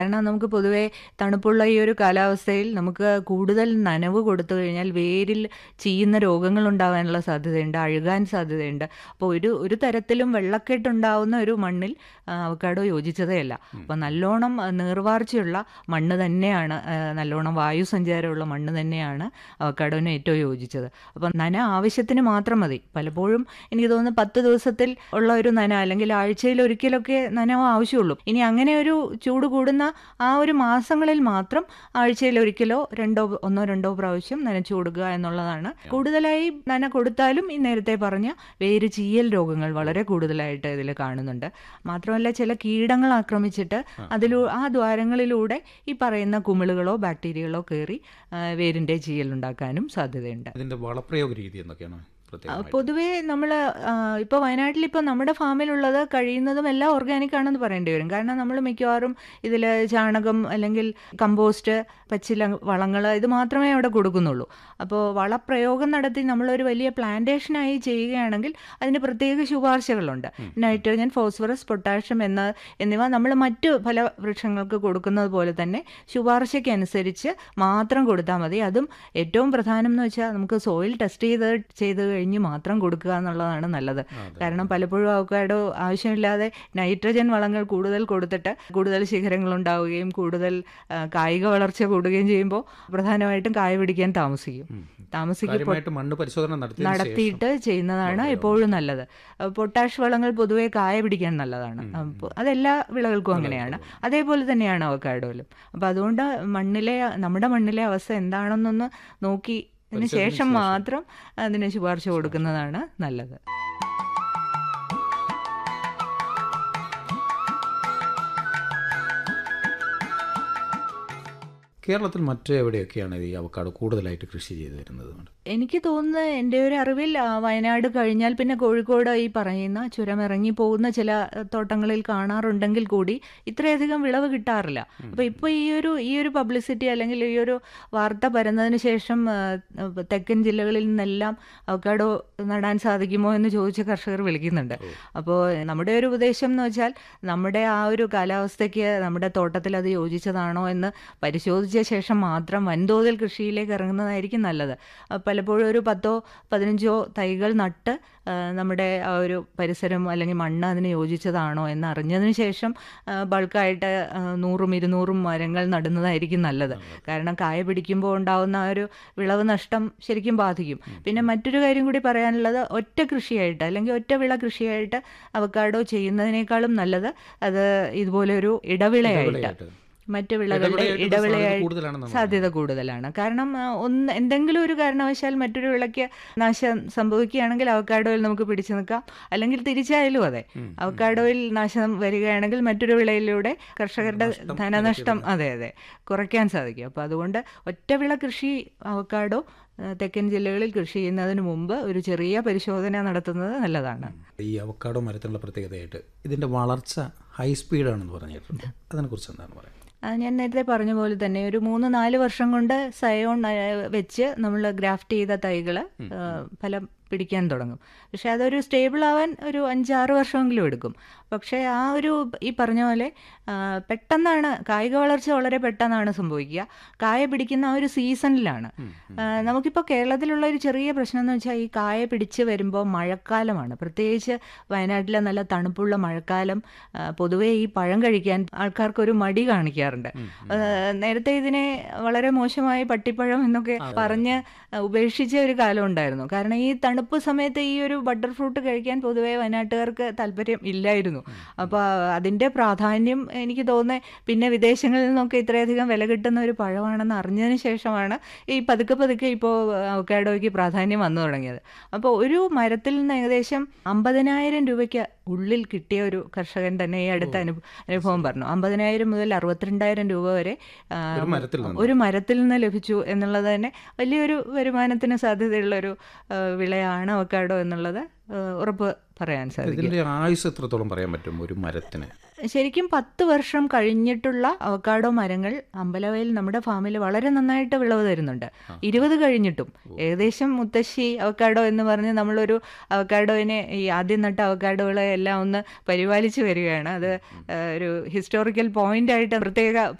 കാരണം നമുക്ക് പൊതുവേ തണുപ്പുള്ള ഈ ഒരു കാലാവസ്ഥയിൽ നമുക്ക് കൂടുതൽ നനവ് കൊടുത്തു കഴിഞ്ഞാൽ വേരിൽ ചീയുന്ന രോഗങ്ങൾ ഉണ്ടാകാനുള്ള സാധ്യതയുണ്ട് അഴുകാൻ സാധ്യതയുണ്ട് അപ്പോൾ ഒരു ഒരു തരത്തിലും വെള്ളക്കെട്ടുണ്ടാവുന്ന ഒരു മണ്ണിൽ ആ, അവക്കാഡോ യോജിച്ചതേ അല്ല അപ്പോൾ നല്ലോണം ആ, നീർവാർച്ചയുള്ള മണ്ണ് തന്നെയാണ് ആ, നല്ലോണം വായു സഞ്ചാരമുള്ള മണ്ണ് തന്നെയാണ് അവക്കാഡോന് ഏറ്റവും യോജിച്ചത് അപ്പോൾ നന ആവശ്യത്തിന് മാത്രം മതി പലപ്പോഴും എനിക്ക് തോന്നുന്നു പത്ത് ദിവസത്തിൽ ഉള്ള ഒരു നന അല്ലെങ്കിൽ ആഴ്ചയിൽ ഒരിക്കലൊക്കെ നനവ് ആവശ്യമുള്ളൂ ഇനി അങ്ങനെ ഒരു ചൂട് കൂടുന്ന ആ ഒരു മാസങ്ങളിൽ മാത്രം ആഴ്ചയിൽ ഒരിക്കലോ രണ്ടോ ഒന്നോ രണ്ടോ പ്രാവശ്യം നനച്ചു കൊടുക്കുക എന്നുള്ളതാണ് കൂടുതലായി നന കൊടുത്താലും ഈ നേരത്തെ പറഞ്ഞ വേര് ചീയൽ രോഗങ്ങൾ വളരെ കൂടുതലായിട്ട് ഇതിൽ കാണുന്നുണ്ട് മാത്രമല്ല ചില കീടങ്ങൾ ആക്രമിച്ചിട്ട് അതിലൂ ആ ദ്വാരങ്ങളിലൂടെ ഈ പറയുന്ന കുമിളുകളോ ബാക്ടീരിയകളോ കയറി ആ, വേരിൻ്റെ ചീയൽ ഉണ്ടാക്കാനും സാധ്യതയുണ്ട് ഇതിന്റെ വളപ്രയോഗ രീതി എന്തൊക്കെയാണ് പ്രത്യേകമായിട്ട്? പൊതുവേ നമ്മൾ ഇപ്പോൾ വയനാട്ടിൽ ഇപ്പോൾ നമ്മുടെ ഫാമിലുള്ളത് കഴിയുന്നതും എല്ലാം ഓർഗാനിക് ആണെന്ന് പറയേണ്ടി വരും കാരണം നമ്മൾ മിക്കവാറും ഇതിൽ ചാണകം അല്ലെങ്കിൽ കമ്പോസ്റ്റ് പച്ചില വളങ്ങൾ ഇത് മാത്രമേ അവിടെ കൊടുക്കുന്നുള്ളൂ അപ്പോൾ വളപ്രയോഗം നടത്തി നമ്മളൊരു വലിയ പ്ലാന്റേഷനായി ചെയ്യുകയാണെങ്കിൽ അതിന് പ്രത്യേക ശുപാർശകളുണ്ട് നൈട്രജൻ ഫോസ്ഫറസ് പൊട്ടാഷ്യം എന്ന എന്നിവ നമ്മൾ മറ്റു ഫലവൃക്ഷങ്ങൾക്ക് കൊടുക്കുന്നത് പോലെ തന്നെ ശുപാർശയ്ക്കനുസരിച്ച് മാത്രം കൊടുത്താൽ മതി അതും ഏറ്റവും പ്രധാനം എന്ന് വെച്ചാൽ നമുക്ക് സോയിൽ ടെസ്റ്റ് ചെയ്ത് ചെയ്ത് കഴിഞ്ഞ് മാത്രം കൊടുക്കുക എന്നുള്ളതാണ് നല്ലത് കാരണം പലപ്പോഴും അവക്കാഡോ ആവശ്യമില്ലാതെ നൈട്രജൻ വളങ്ങൾ കൂടുതൽ കൊടുത്തിട്ട് കൂടുതൽ ശിഖരങ്ങൾ ഉണ്ടാവുകയും കൂടുതൽ ആ, കായിക വളർച്ച കൂടുകയും ചെയ്യുമ്പോൾ പ്രധാനമായിട്ടും കായ പിടിക്കാൻ താമസിക്കും താമസിക്കും കാര്യമായിട്ട് മണ്ണ് പരിശോധന നടത്തിയതിന് ശേഷം നടത്തിയിട്ട് ചെയ്യുന്നതാണ് എപ്പോഴും നല്ലത് അഹ് പൊട്ടാഷ് വളങ്ങൾ പൊതുവേ കായ പിടിക്കാൻ നല്ലതാണ് അപ്പോൾ അതെല്ലാ വിളകൾക്കും അങ്ങനെയാണ് അതേപോലെ തന്നെയാണ് അവക്കാഡോയിലും അപ്പോൾ അതുകൊണ്ട് മണ്ണിലെ നമ്മുടെ മണ്ണിലെ അവസ്ഥ എന്താണെന്നൊന്ന് നോക്കി അതിന് ശേഷം മാത്രം അതിന് ശുപാർശ കൊടുക്കുന്നതാണ് നല്ലത് കേരളത്തിൽ മറ്റ് എവിടെയൊക്കെയാണ് ഈ അവക്കാട് കൂടുതലായിട്ട് കൃഷി ചെയ്തു വരുന്നത് എനിക്ക് തോന്നുന്നത് എൻ്റെ ഒരു അറിവിൽ ആ, വയനാട് കഴിഞ്ഞാൽ പിന്നെ കോഴിക്കോട് ഈ പറയുന്ന ചുരമിറങ്ങി പോകുന്ന ചില അഹ്, തോട്ടങ്ങളിൽ കാണാറുണ്ടെങ്കിൽ കൂടി ഇത്രയധികം വിളവ് കിട്ടാറില്ല അപ്പോൾ ഇപ്പോൾ ഈ ഒരു ഈ ഒരു പബ്ലിസിറ്റി അല്ലെങ്കിൽ ഈ ഒരു വാർത്ത പരന്നതിന് ശേഷം ആ, അഹ്, തെക്കൻ ജില്ലകളിൽ നിന്നെല്ലാം അവക്കാഡോ നടാൻ സാധിക്കുമോ എന്ന് ചോദിച്ച് കർഷകർ വിളിക്കുന്നുണ്ട് അപ്പോൾ നമ്മുടെ ഒരു ഉപദേശം എന്ന് വെച്ചാൽ നമ്മുടെ ആ ഒരു കാലാവസ്ഥയ്ക്ക് നമ്മുടെ തോട്ടത്തിൽ അത് യോജിച്ചതാണോ എന്ന് പരിശോധിച്ച ശേഷം മാത്രം വൻതോതിൽ കൃഷിയിലേക്ക് ഇറങ്ങുന്നതായിരിക്കും നല്ലത് ആ, പലപ്പോഴും ഒരു പത്തോ പതിനഞ്ചോ തൈകൾ നട്ട് ആ, നമ്മുടെ ആ ഒരു പരിസരം അല്ലെങ്കിൽ മണ്ണ് അതിന് യോജിച്ചതാണോ എന്ന് അറിഞ്ഞതിന് ശേഷം ആ, ബൾക്കായിട്ട് ആ, നൂറും ഇരുന്നൂറും മരങ്ങൾ നടുന്നതായിരിക്കും നല്ലത് കാരണം കായ പിടിക്കുമ്പോൾ ഉണ്ടാവുന്ന ആ ഒരു വിളവ് നഷ്ടം ശരിക്കും ബാധിക്കും പിന്നെ മറ്റൊരു കാര്യം കൂടി പറയാനുള്ളത് ഒറ്റ കൃഷിയായിട്ട് അല്ലെങ്കിൽ ഒറ്റ വിള കൃഷിയായിട്ട് അവക്കാഡോ ചെയ്യുന്നതിനേക്കാളും നല്ലത് അത് ഇതുപോലെ ഒരു ഇടവിളയായിട്ട് ഇടവിളയായിട്ട്. മറ്റ് വിളകളുടെ ഇടവിളയായിട്ട് സാധ്യത ഇടവിളയായി കൂടുതലാണെന്നാണ് സാധ്യത കൂടുതലാണ് കാരണം ആ, ഒന്ന് എന്തെങ്കിലും ഒരു കാരണവശാൽ മറ്റൊരു വിളയ്ക്ക് നാശം സംഭവിക്കുകയാണെങ്കിൽ അവക്കാഡോയിൽ നമുക്ക് പിടിച്ചു നിൽക്കാം അല്ലെങ്കിൽ തിരിച്ചായാലും അതെ അവക്കാഡോയിൽ നാശം വരികയാണെങ്കിൽ മറ്റൊരു വിളയിലൂടെ കർഷകരുടെ ധനനഷ്ടം അതെ അതെ കുറയ്ക്കാൻ സാധിക്കും അപ്പോൾ അതുകൊണ്ട് ഒറ്റവിള കൃഷി അവക്കാഡോ ആ, തെക്കൻ ജില്ലകളിൽ കൃഷി ചെയ്യുന്നതിന് മുമ്പ് ഒരു ചെറിയ പരിശോധന നടത്തുന്നത് നല്ലതാണ് ഈ അവക്കാഡോ മരത്തിനുള്ള പ്രത്യേകതയായിട്ട് ഇതിന്റെ വളർച്ച ഹൈ സ്പീഡാണെന്ന് പറഞ്ഞിട്ടുണ്ട് അതിനെക്കുറിച്ച് എന്താണ് പറയുന്നത് ആ, ഞാൻ നേരത്തെ പറഞ്ഞ പോലെ തന്നെ ഒരു മൂന്ന് നാല് വർഷം കൊണ്ട് സയോൺ ആ, വെച്ച് നമ്മൾ ഗ്രാഫ്റ്റ് ചെയ്ത തൈകൾ ഫലം പിടിക്കാൻ തുടങ്ങും പക്ഷെ അതൊരു സ്റ്റേബിൾ ആവാൻ ഒരു അഞ്ചാറ് വർഷമെങ്കിലും എടുക്കും പക്ഷേ ആ ഒരു ഈ പറഞ്ഞ പോലെ ആ, പെട്ടെന്നാണ് കായിക വളർച്ച വളരെ പെട്ടെന്നാണ് സംഭവിക്കുക കായ പിടിക്കുന്ന ആ ഒരു സീസണിലാണ് ആ, നമുക്കിപ്പോൾ കേരളത്തിലുള്ള ഒരു ചെറിയ പ്രശ്നം എന്ന് വെച്ചാൽ ഈ കായ പിടിച്ച് വരുമ്പോൾ മഴക്കാലമാണ് പ്രത്യേകിച്ച് വയനാട്ടിലെ നല്ല തണുപ്പുള്ള മഴക്കാലം ആ, പൊതുവേ ഈ പഴം കഴിക്കാൻ ആൾക്കാർക്കൊരു മടി കാണിക്കാറുണ്ട് ആ, നേരത്തെ ഇതിനെ വളരെ മോശമായി പട്ടിപ്പഴം എന്നൊക്കെ പറഞ്ഞ് ഉപേക്ഷിച്ച ഒരു കാലം ഉണ്ടായിരുന്നു കാരണം ഈ തണുപ്പ് സമയത്ത് ഈ ഒരു ബട്ടർ ഫ്രൂട്ട് കഴിക്കാൻ പൊതുവേ വയനാട്ടുകാർക്ക് താല്പര്യം ഇല്ലായിരുന്നു അപ്പോൾ അതിൻ്റെ പ്രാധാന്യം എനിക്ക് തോന്നുന്നത് പിന്നെ വിദേശങ്ങളിൽ നിന്നൊക്കെ ഇത്രയധികം വില കിട്ടുന്ന ഒരു പഴമാണെന്ന് അറിഞ്ഞതിന് ശേഷമാണ് ഈ പതുക്കെ പതുക്കെ ഇപ്പോൾ അവക്കാഡോയ്ക്ക് പ്രാധാന്യം വന്നു തുടങ്ങിയത് അപ്പോൾ ഒരു മരത്തിൽ നിന്ന് ഏകദേശം അമ്പതിനായിരം രൂപയ്ക്ക് ഉള്ളിൽ കിട്ടിയ ഒരു കർഷകൻ തന്നെ ഈ അടുത്ത അനുഭവം അനുഭവം പറഞ്ഞു അമ്പതിനായിരം മുതൽ അറുപത്തിരണ്ടായിരം രൂപ വരെ ആ, ഒരു മരത്തിൽ നിന്ന് ഒരു മരത്തിൽ നിന്ന് ലഭിച്ചു എന്നുള്ളത് തന്നെ വലിയൊരു വരുമാനത്തിന് സാധ്യതയുള്ള ഒരു ആ, വിളയാണ് അവക്കാഡോ എന്നുള്ളത് ആ, ഉറപ്പ് പറയാൻ സാധിക്കും ഇതിന്റെ ആയുസ് എത്രത്തോളം പറയാൻ പറ്റും ഒരു മരത്തിന് ശരിക്കും പത്ത് വർഷം കഴിഞ്ഞിട്ടുള്ള അവക്കാഡോ മരങ്ങൾ അമ്പലവയൽ നമ്മുടെ ഫാമിൽ വളരെ നന്നായിട്ട് വിളവ് തരുന്നുണ്ട് ഇരുപത് കഴിഞ്ഞിട്ടും ഏകദേശം മുത്തശ്ശി അവക്കാഡോ എന്ന് പറഞ്ഞ് നമ്മളൊരു അവക്കാഡോയിനെ ഈ ആദ്യം നട്ട അവക്കാഡോകളെ എല്ലാം ഒന്ന് പരിപാലിച്ചു വരികയാണ് അത് ഏഹ്, ഒരു ഹിസ്റ്റോറിക്കൽ പോയിന്റ് ആയിട്ട് പ്രത്യേക